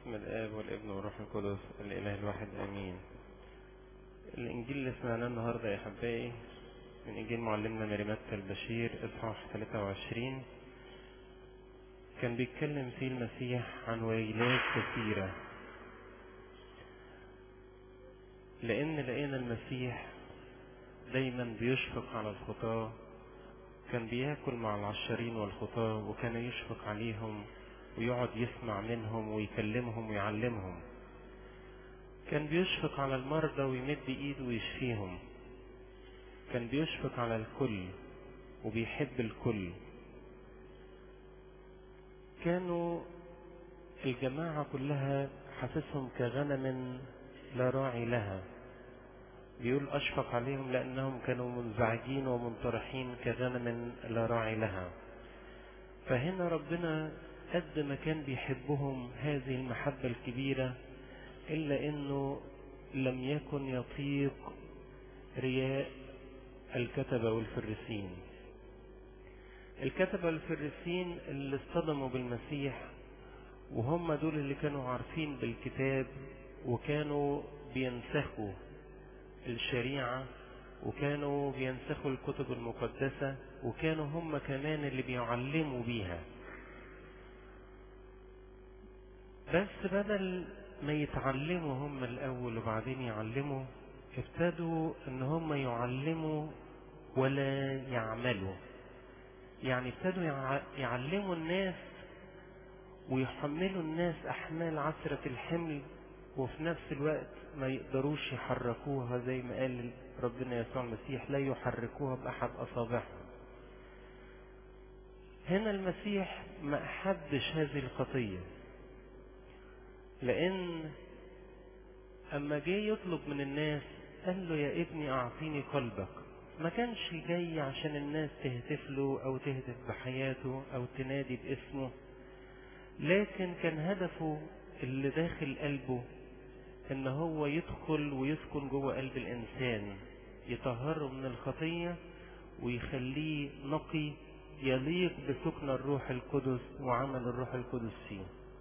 باسم الآب والابن والروح القدس الإله الواحد آمين الإنجيل اللي سمعناه النهاردة يا أحبائي من إنجيل معلمنا ماري متى البشير إصحاح 23 كان بيتكلم فيه المسيح عن ويلات كثيرة لأن لقينا المسيح دايما بيشفق على الخطاة كان بياكل مع العشارين والخطاة وكان يشفق عليهم ويقعد يسمع منهم ويكلمهم ويعلمهم كان بيشفق على المرضى ويمد ايده ويشفيهم كان بيشفق على الكل وبيحب الكل كانوا الجماعة كلها حاسسهم كغنم لا راعي لها بيقول أشفق عليهم لأنهم كانوا منزعجين ومنطرحين كغنم لا راعي لها فهنا ربنا قد ما كان بيحبهم هذه المحبة الكبيرة إلا أنه لم يكن يطيق رياء الكتبة والفرسين الكتبة والفرسين اللي اصطدموا بالمسيح وهم دول اللي كانوا عارفين بالكتاب وكانوا بينسخوا الشريعة وكانوا بينسخوا الكتب المقدسة وكانوا هم كمان اللي بيعلموا بيها بس بدل ما يتعلموا هم الأول وبعدين يعلموا ابتدوا ان هم يعلموا ولا يعملوا يعني ابتدوا يعلموا الناس ويحملوا الناس أحمال عسرة الحمل وفي نفس الوقت ما يقدروش يحركوها زي ما قال ربنا يسوع المسيح لا يحركوها بأحد أصابعهم هنا المسيح ما أحبش هذه الخطية لأن أما جه يطلب من الناس قال له يا ابني أعطيني قلبك ما كانش جاي عشان الناس تهتف له أو تهتف بحياته أو تنادي باسمه لكن كان هدفه اللي داخل قلبه ان هو يدخل ويسكن جوه قلب الانسان يطهره من الخطية ويخليه نقي يليق بسكن الروح القدس وعمل الروح القدس فيه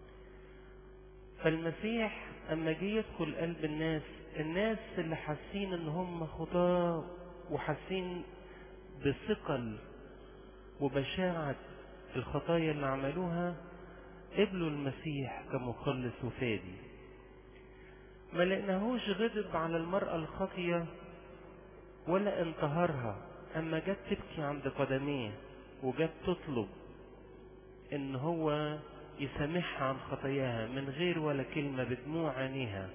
فالمسيح اما جه يدخل قلب الناس الناس اللي حاسين ان هم خطاة وحاسين بثقل وبشاعة الخطايا اللي عملوها قبلوا المسيح كمخلص وفادي ما لقناهوش غضب على المرأة الخاطية ولا انتهرها اما جت تبكي عند قدميه وجت تطلب ان هو يسامحها عن خطاياها من غير ولا كلمة بدموع عينيها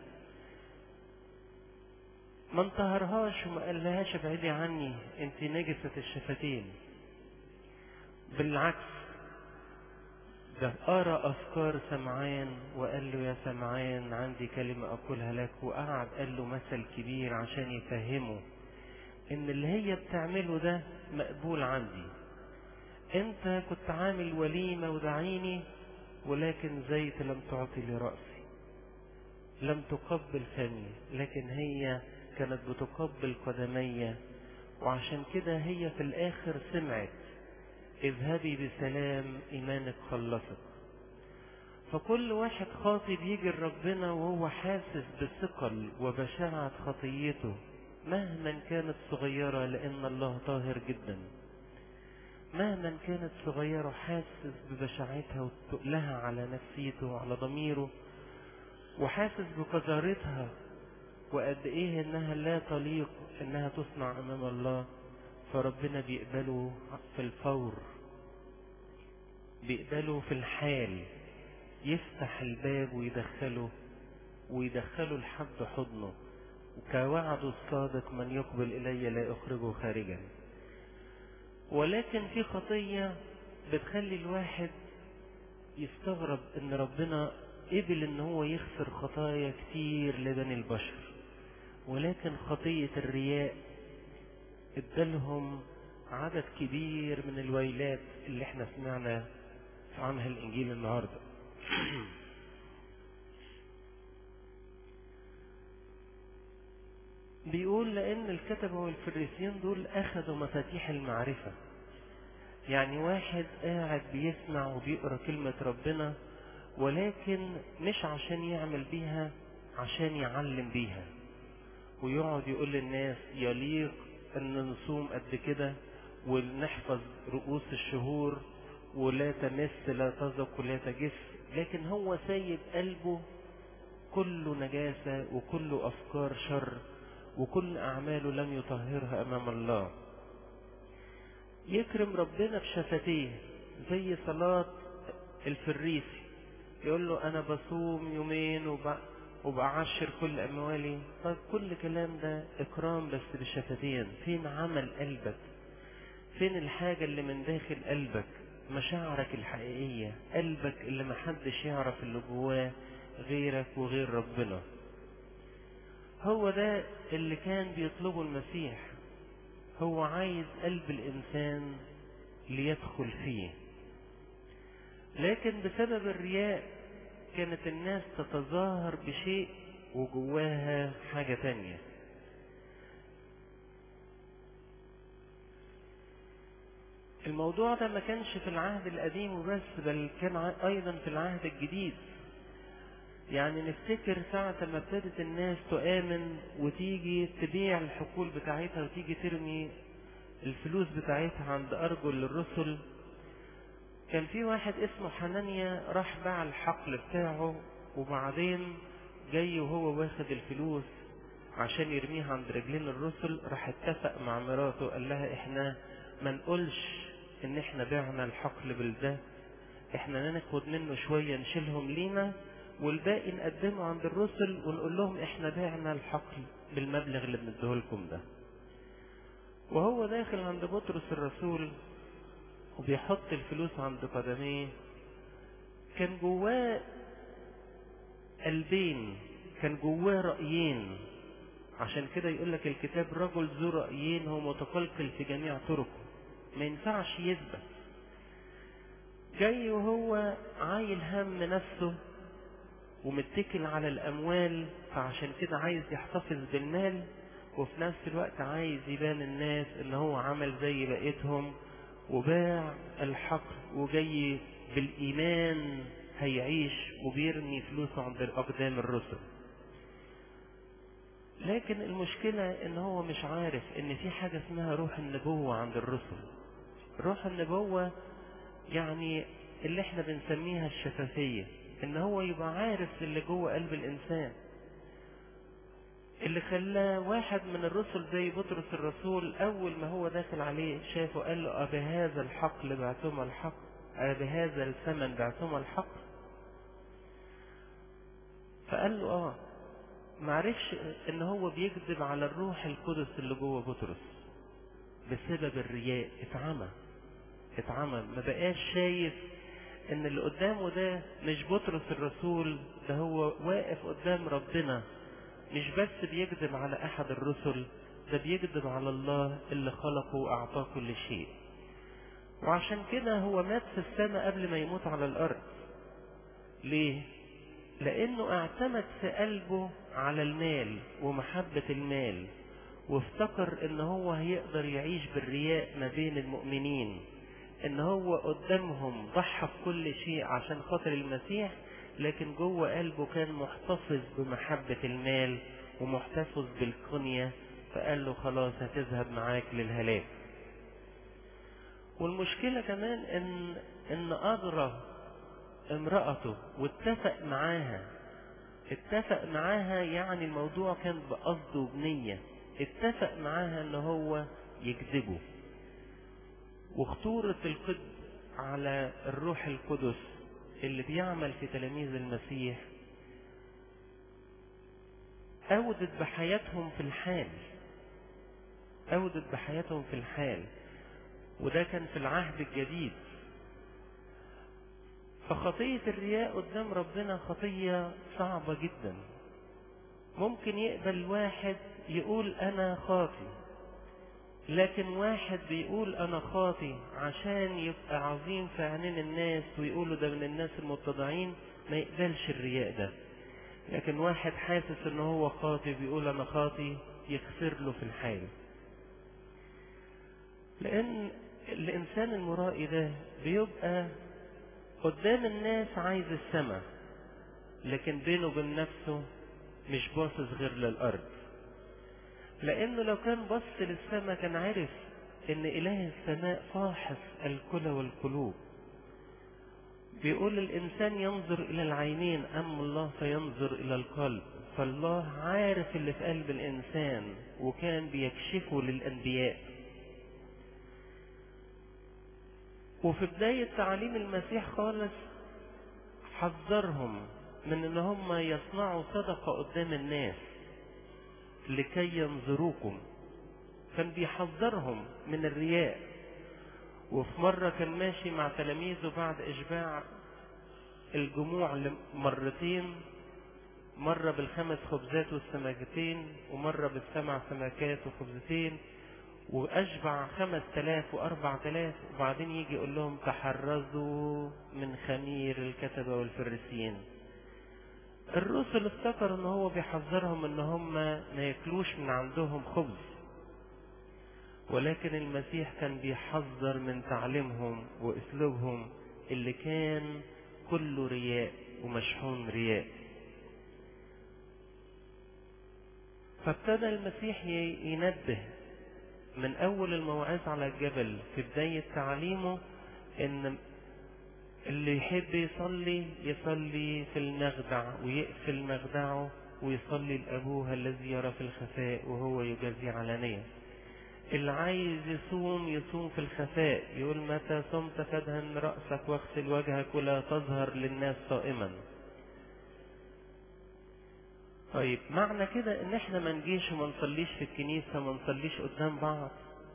ما انتهرهاش وما قالهاش ابعدي عني انت نجسة الشفتين بالعكس ده قرا افكار سمعان وقال له يا سمعان عندي كلمة اقولها لك وقعد قال له مثل كبير عشان يفهمه ان اللي هي بتعمله ده مقبول عندي انت كنت عامل وليمة ودعيني ولكن زيت لم تعطي لرأسي لم تقبل فمي لكن هي كانت بتقبل قدمي وعشان كده هي في الاخر سمعت اذهبي بسلام ايمانك خلصك فكل واحد خاطي بيجي لربنا وهو حاسس بثقل وبشاعة خطيته مهما كانت صغيرة لان الله طاهر جدا مهما كانت صغيرة حاسس ببشاعتها وتقلها على نفسيته وعلى ضميره وحاسس بقذارتها وقد ايه انها لا تليق انها تصنع امام الله فربنا بيقبله في الفور بيقبله في الحال يفتح الباب ويدخله ويدخله لحد حضنه وكوعد الصادق من يقبل إلي لا أخرجه خارجا ولكن في خطية بتخلي الواحد يستغرب ان ربنا قبل ان هو يغفر خطايا كتير لبني البشر ولكن خطية الرياء ادالهم عدد كبير من الويلات اللي احنا سمعنا عنها الانجيل النهارده بيقول لان الكتبة والفريسيين دول اخذوا مفاتيح المعرفة يعني واحد قاعد بيسمع وبيقرا كلمة ربنا ولكن مش عشان يعمل بيها عشان يعلم بيها ويقعد يقول للناس يليق ان نصوم قد كده ونحفظ رؤوس الشهور ولا تمس لا تذق ولا تجف لكن هو سايب قلبه كله نجاسة وكله أفكار شر وكل أعماله لم يطهرها أمام الله يكرم ربنا بشفتيه زي صلاة الفريسي يقول له أنا بصوم يومين وب... وبعشر كل أموالي طيب كل كلام ده إكرام بس بالشفتين فين عمل قلبك فين الحاجة اللي من داخل قلبك مشاعرك الحقيقية قلبك اللي محدش يعرف اللي جواه غيرك وغير ربنا هو ده اللي كان بيطلبه المسيح هو عايز قلب الإنسان ليدخل فيه لكن بسبب الرياء كانت الناس تتظاهر بشيء وجواها حاجة تانية الموضوع ده ما كانش في العهد القديم وبس بل كان أيضا في العهد الجديد يعني نفتكر ساعة ما ابتدت الناس تؤمن وتيجي تبيع الحقول بتاعتها وتيجي ترمي الفلوس بتاعتها عند أرجل الرسل كان في واحد اسمه حنانيا راح باع الحقل بتاعه وبعدين جاي وهو واخد الفلوس عشان يرميها عند رجلين الرسل راح اتفق مع مراته قال لها احنا ما نقولش ان احنا بعنا الحقل بالده احنا ناخد منه شوية نشيلهم لينا والباقي نقدمه عند الرسل ونقول لهم احنا بعنا الحقل بالمبلغ اللي بنديه لكم ده وهو داخل عند بطرس الرسول وبيحط الفلوس عند قدميه كان جواه قلبين كان جواه رأيين عشان كده يقول لك الكتاب رجل ذو رأيين هو متقلقل في جميع طرقه ما ينفعش يثبت جاي وهو عايل هم نفسه ومتكل على الأموال فعشان كده عايز يحتفظ بالمال وفي نفس الوقت عايز يبان الناس ان هو عمل زي بقيتهم وباع الحقل وجاي بالإيمان هيعيش وبيرمي فلوسه عند أقدام الرسل لكن المشكلة ان هو مش عارف ان في حاجة اسمها روح النبوة عند الرسل روح النبوة يعني اللي احنا بنسميها الشفافية ان هو يبقى عارف اللي جوه قلب الانسان اللي خلاه واحد من الرسل زي بطرس الرسول اول ما هو داخل عليه شافه قال له ابهذا الحقل بعتم الحق ابهذا الثمن بعتم الحق فقال له اه معرفش ان هو بيكذب على الروح القدس اللي جوه بطرس بسبب الرياء اتعمى اتعمى ما بقاش شايف ان اللي قدامه ده مش بطرس الرسول ده هو واقف قدام ربنا مش بس بيكذب على احد الرسل ده بيكذب على الله اللي خلقه واعطاه كل شيء وعشان كده هو مات في السماء قبل ما يموت على الارض ليه لانه اعتمد في قلبه على المال ومحبة المال وافتكر ان هو هيقدر يعيش بالرياء ما بين المؤمنين ان هو قدامهم ضحى بكل شيء عشان خاطر المسيح لكن جوه قلبه كان محتفظ بمحبة المال ومحتفظ بالقنية فقال له خلاص هتذهب معاك للهلاك والمشكلة كمان ان ان اغرى امرأته واتفق معاها اتفق معاها يعني الموضوع كان بقصد وبنية اتفق معاها ان هو يكذبه وخطورة القد على الروح القدس اللي بيعمل في تلاميذ المسيح أودت بحياتهم في الحال أودت بحياتهم في الحال وده كان في العهد الجديد فخطية الرياء قدام ربنا خطية صعبة جدا ممكن يقبل واحد يقول أنا خاطي لكن واحد بيقول أنا خاطي عشان يبقى عظيم في عينين الناس ويقولوا ده من الناس المتضعين ما يقبلش الرياء ده لكن واحد حاسس ان هو خاطي بيقول انا خاطي يغفر له في الحال لان الانسان المرائي ده بيبقى قدام الناس عايز السماء لكن بينه وبين نفسه مش باصص غير للأرض لأنه لو كان بص للسماء كان عرف إن إله السماء فاحص الكلى والقلوب بيقول الإنسان ينظر إلى العينين أما الله فينظر إلى القلب فالله عارف اللي في قلب الإنسان وكان بيكشفه للأنبياء وفي بداية تعليم المسيح خالص حذرهم من ان هم يصنعوا صدقة قدام الناس لكي ينظروكم كان بيحذرهم من الرياء وفي مرة كان ماشي مع تلاميذه بعد إشباع الجموع مرتين مرة بالخمس خبزات والسمكتين ومرة بالسبع سمكات وخبزتين وأشبع خمس تلاف وأربع تلاف وبعدين يجي يقول لهم تحرزوا من خمير الكتبة والفريسيين الرسل افتكروا ان هو بيحذرهم ان هم ما ياكلوش من عندهم خبز ولكن المسيح كان بيحذر من تعليمهم واسلوبهم اللي كان كله رياء ومشحون رياء فابتدى المسيح ينبه من اول الموعظة على الجبل في بداية تعليمه ان اللي يحب يصلي يصلي في المخدع ويقفل مخدعه ويصلي لأبوه الذي يرى في الخفاء وهو يجازي علانية اللي عايز يصوم يصوم في الخفاء يقول متى صمت فادهن رأسك واغسل وجهك ولا تظهر للناس صائما طيب معنى كده ان احنا ما نجيش وما نصليش في الكنيسة ما نصليش قدام بعض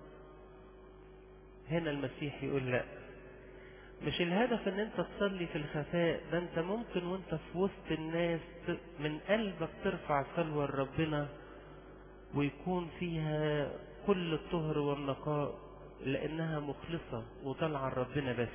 هنا المسيح يقول لا مش الهدف ان انت تصلي في الخفاء ده انت ممكن وانت في وسط الناس من قلبك ترفع صلوة لربنا ويكون فيها كل الطهر والنقاء لانها مخلصة وطالعة لربنا بس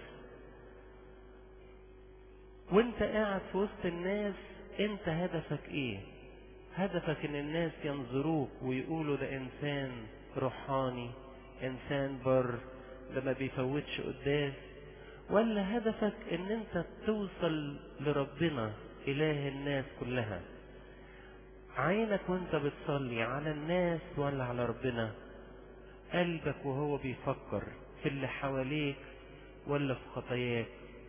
وانت قاعد في وسط الناس انت هدفك ايه هدفك ان الناس ينظروك ويقولوا ده انسان روحاني انسان بر ده ما بيفوتش قداس ولا هدفك ان انت توصل لربنا اله الناس كلها عينك وانت بتصلي على الناس ولا على ربنا قلبك وهو بيفكر في اللي حواليك ولا في خطاياك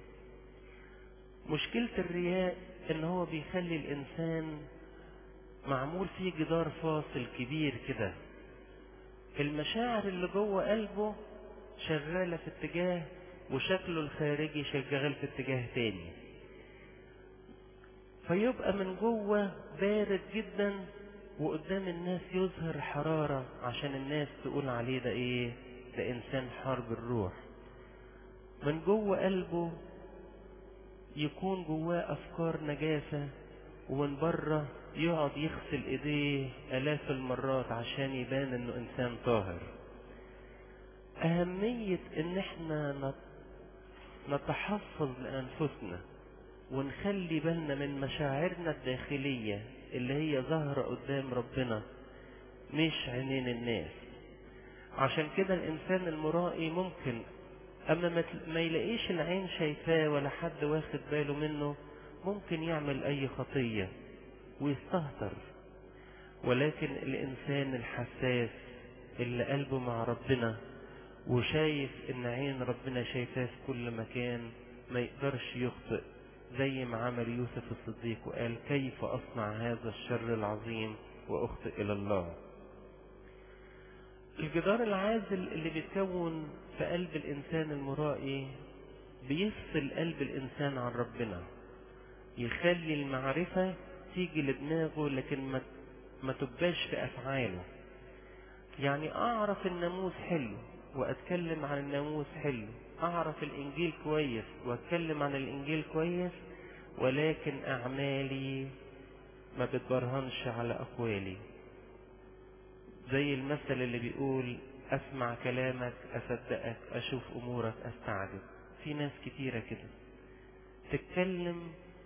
مشكلة الرياء ان هو بيخلي الانسان معمول فيه جدار فاصل كبير كده المشاعر اللي جوه قلبه شغالة في اتجاه وشكله الخارجي شغال في اتجاه تاني فيبقى من جوه بارد جدا وقدام الناس يظهر حرارة عشان الناس تقول عليه ده ايه ده انسان حرب الروح من جوه قلبه يكون جواه افكار نجاسة ومن بره يقعد يغسل ايديه الاف المرات عشان يبان انه انسان طاهر اهمية ان احنا نتحفظ لانفسنا ونخلي بالنا من مشاعرنا الداخلية اللي هي ظاهرة قدام ربنا مش عينين الناس عشان كده الانسان المرائي ممكن اما ما يلاقيش العين شايفاه ولا حد واخد باله منه ممكن يعمل اي خطية ويستهتر ولكن الانسان الحساس اللي قلبه مع ربنا وشايف ان عين ربنا شايفاه في كل مكان ما يقدرش يخطئ زي ما عمل يوسف الصديق وقال كيف اصنع هذا الشر العظيم واخطئ الى الله الجدار العازل اللي بيتكون في قلب الانسان المرائي بيفصل قلب الانسان عن ربنا يخلي المعرفة تيجي لدماغه لكن ما ما تبقاش في افعاله يعني اعرف الناموس حلو واتكلم عن الناموس حلو اعرف الانجيل كويس واتكلم عن الانجيل كويس ولكن اعمالي ما بتبرهنش على اقوالي زي المثل اللي بيقول اسمع كلامك اصدقك اشوف امورك استعجب في ناس كتيرة كده تتكلم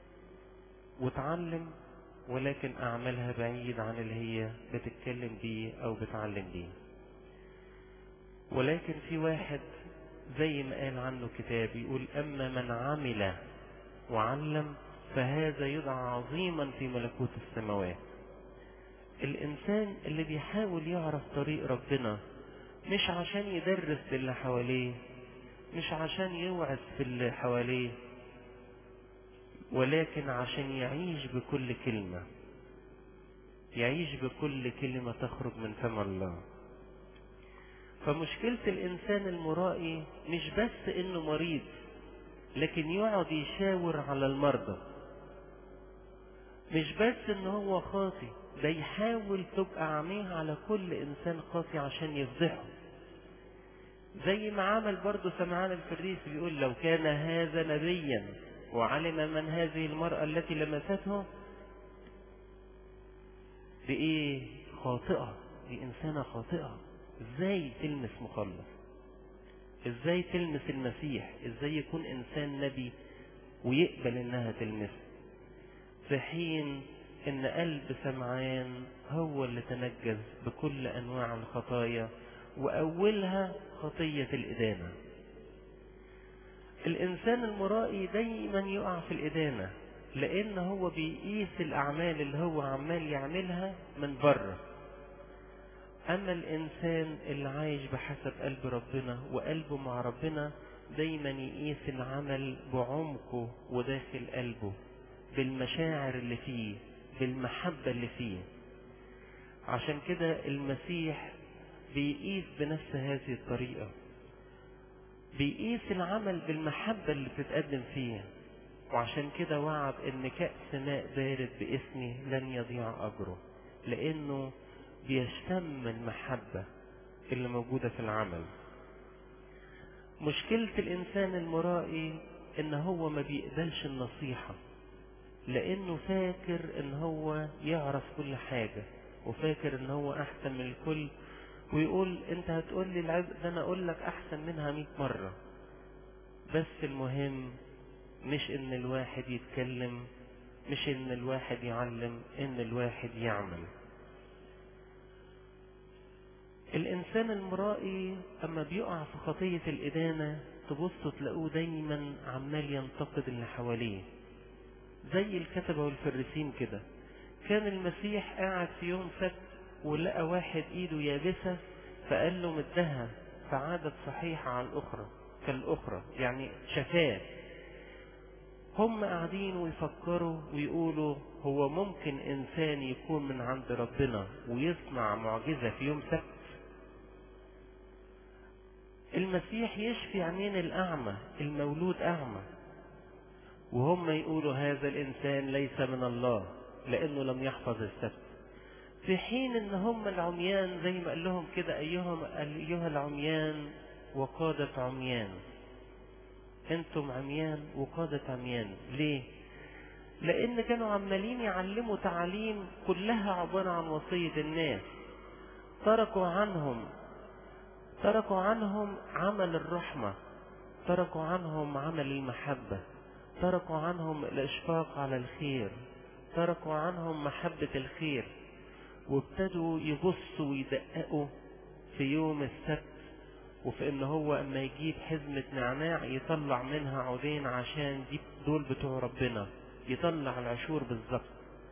وتعلم ولكن اعمالها بعيد عن اللي هي بتتكلم بيه او بتعلم بيه ولكن في واحد زي ما قال عنه كتاب يقول أما من عمل وعلم فهذا يدعى عظيما في ملكوت السماوات الإنسان اللي بيحاول يعرف طريق ربنا مش عشان يدرس للي حواليه مش عشان يوعظ في اللي حواليه ولكن عشان يعيش بكل كلمة يعيش بكل كلمة تخرج من فم الله فمشكلة الإنسان المرائي مش بس إنه مريض لكن يقعد يشاور على المرضى مش بس إن هو خاطي ده يحاول تبقى عينيه على كل إنسان خاطي عشان يفضحه زي ما عمل برضه سمعان الفريس بيقول لو كان هذا نبيا وعلم من هذه المرأة التي لمسته بإيه خاطئة دي إنسانة خاطئة إزاي تلمس مخلص إزاي تلمس المسيح إزاي يكون إنسان نبي ويقبل إنها تلمسه في حين إن قلب سمعان هو اللي تنجز بكل أنواع الخطايا وأولها خطية الإدانة الإنسان المرائي دايما يقع في الإدانة لأن هو بيقيس الأعمال اللي هو عمال يعملها من بره أما الإنسان اللي عايش بحسب قلب ربنا وقلبه مع ربنا دايما يقيس العمل بعمقه وداخل قلبه بالمشاعر اللي فيه بالمحبة اللي فيه عشان كده المسيح بيقيس بنفس هذه الطريقة بيقيس العمل بالمحبة اللي بتتقدم فيه وعشان كده وعد ان كأس ماء بارد باسمه لن يضيع اجره لانه بيشتم المحبة اللي موجودة في العمل مشكلة الانسان المرائي ان هو ما بيقبلش النصيحة لانه فاكر ان هو يعرف كل حاجة وفاكر ان هو احسن من الكل ويقول انت هتقول لي العز ده انا اقول لك احسن منها مئة مرة بس المهم مش ان الواحد يتكلم مش ان الواحد يعلم ان الواحد يعمل الانسان المرائي اما بيقع في خطية الادانة تبصوا تلاقوه دايما عمال ينتقد اللي حواليه زي الكتبة والفريسين كده كان المسيح قاعد في يوم سبت ولقى واحد ايده يابسة فقال له مدها فعادت صحيحة على الاخرى كالاخرى يعني شفاه هم قاعدين ويفكروا ويقولوا هو ممكن انسان يكون من عند ربنا ويصنع معجزة في يوم سبت المسيح يشفي عينين الاعمى المولود اعمى وهم يقولوا هذا الانسان ليس من الله لانه لم يحفظ السبت في حين ان هم العميان زي ما قال لهم كده ايهم ايها العميان وقادة عميان انتم عميان وقادة عميان ليه لان كانوا عمالين يعلموا تعاليم كلها عبارة عن وصية الناس تركوا عنهم تركوا عنهم عمل الرحمة تركوا عنهم عمل المحبة تركوا عنهم الاشفاق على الخير تركوا عنهم محبة الخير وابتدوا يبصوا ويدققوا في يوم السبت وفي ان هو اما يجيب حزمة نعناع يطلع منها عودين عشان دي دول بتوع ربنا يطلع العشور بالظبط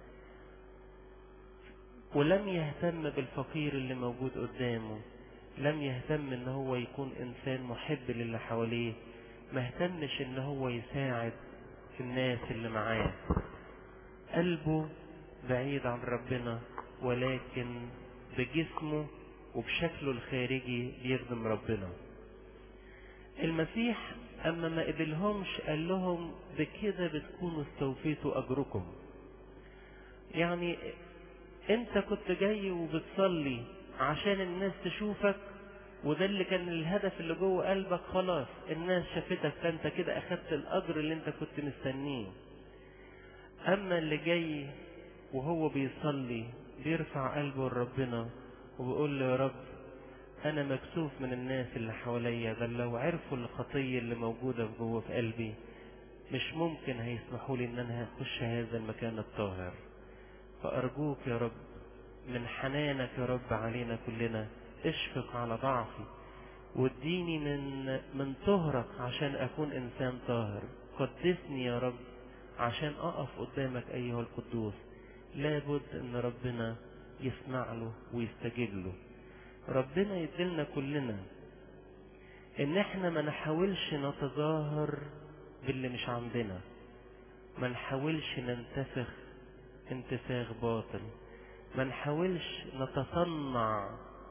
ولم يهتم بالفقير اللي موجود قدامه لم يهتم ان هو يكون انسان محب للي حواليه ما اهتمش ان هو يساعد الناس اللي معاه قلبه بعيد عن ربنا ولكن بجسمه وبشكله الخارجي بيخدم ربنا المسيح اما ما قبلهمش قال لهم بكده بتكونوا استوفيتوا اجركم يعني انت كنت جاي وبتصلي عشان الناس تشوفك وده اللي كان الهدف اللي جوه قلبك خلاص الناس شافتك فانت كده اخدت الاجر اللي انت كنت مستنيه اما اللي جاي وهو بيصلي بيرفع قلبه لربنا وبيقول له يا رب انا مكسوف من الناس اللي حواليا بل لو عرفوا الخطية اللي موجودة جوه في قلبي مش ممكن هيسمحوا لي ان انا اخش هذا المكان الطاهر فارجوك يا رب من حنانك يا رب علينا كلنا اشفق على ضعفي واديني من من طهرك عشان اكون انسان طاهر قدسني يا رب عشان اقف قدامك ايها القدوس لابد ان ربنا يسمع له ويستجيب له ربنا يدلنا كلنا ان احنا ما نحاولش نتظاهر باللي مش عندنا ما نحاولش ننتفخ انتفاخ باطل ما نحاولش نتصنع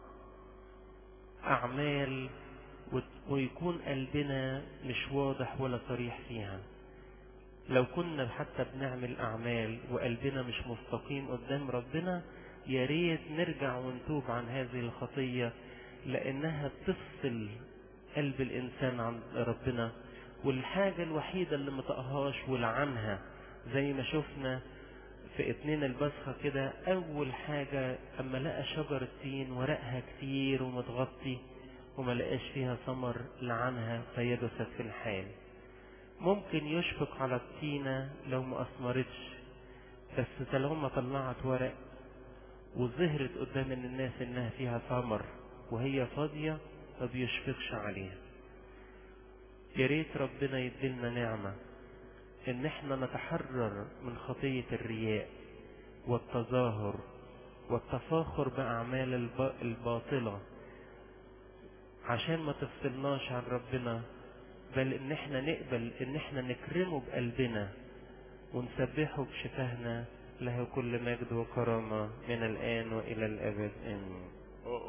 اعمال ويكون قلبنا مش واضح ولا صريح فيها لو كنا حتى بنعمل اعمال وقلبنا مش مستقيم قدام ربنا يا ريت نرجع ونتوب عن هذه الخطية لانها بتفصل قلب الانسان عن ربنا والحاجة الوحيدة اللي مطقهاش ولعنها زي ما شفنا في اتنين البصخة كده اول حاجة اما لقى شجر التين ورقها كتير ومتغطي وما لقاش فيها ثمر لعنها فيبست في الحال ممكن يشفق على التينة لو ما اثمرتش بس طالما طلعت ورق وظهرت قدام الناس انها فيها ثمر وهي فاضية ما بيشفقش عليها يا ريت ربنا يديلنا نعمة ان احنا نتحرر من خطية الرياء والتظاهر والتفاخر بأعمال الباطلة عشان ما تفصلناش عن ربنا بل ان احنا نقبل ان احنا نكرمه بقلبنا ونسبحه بشفاهنا له كل مجد وكرامة من الآن وإلى الأبد آمين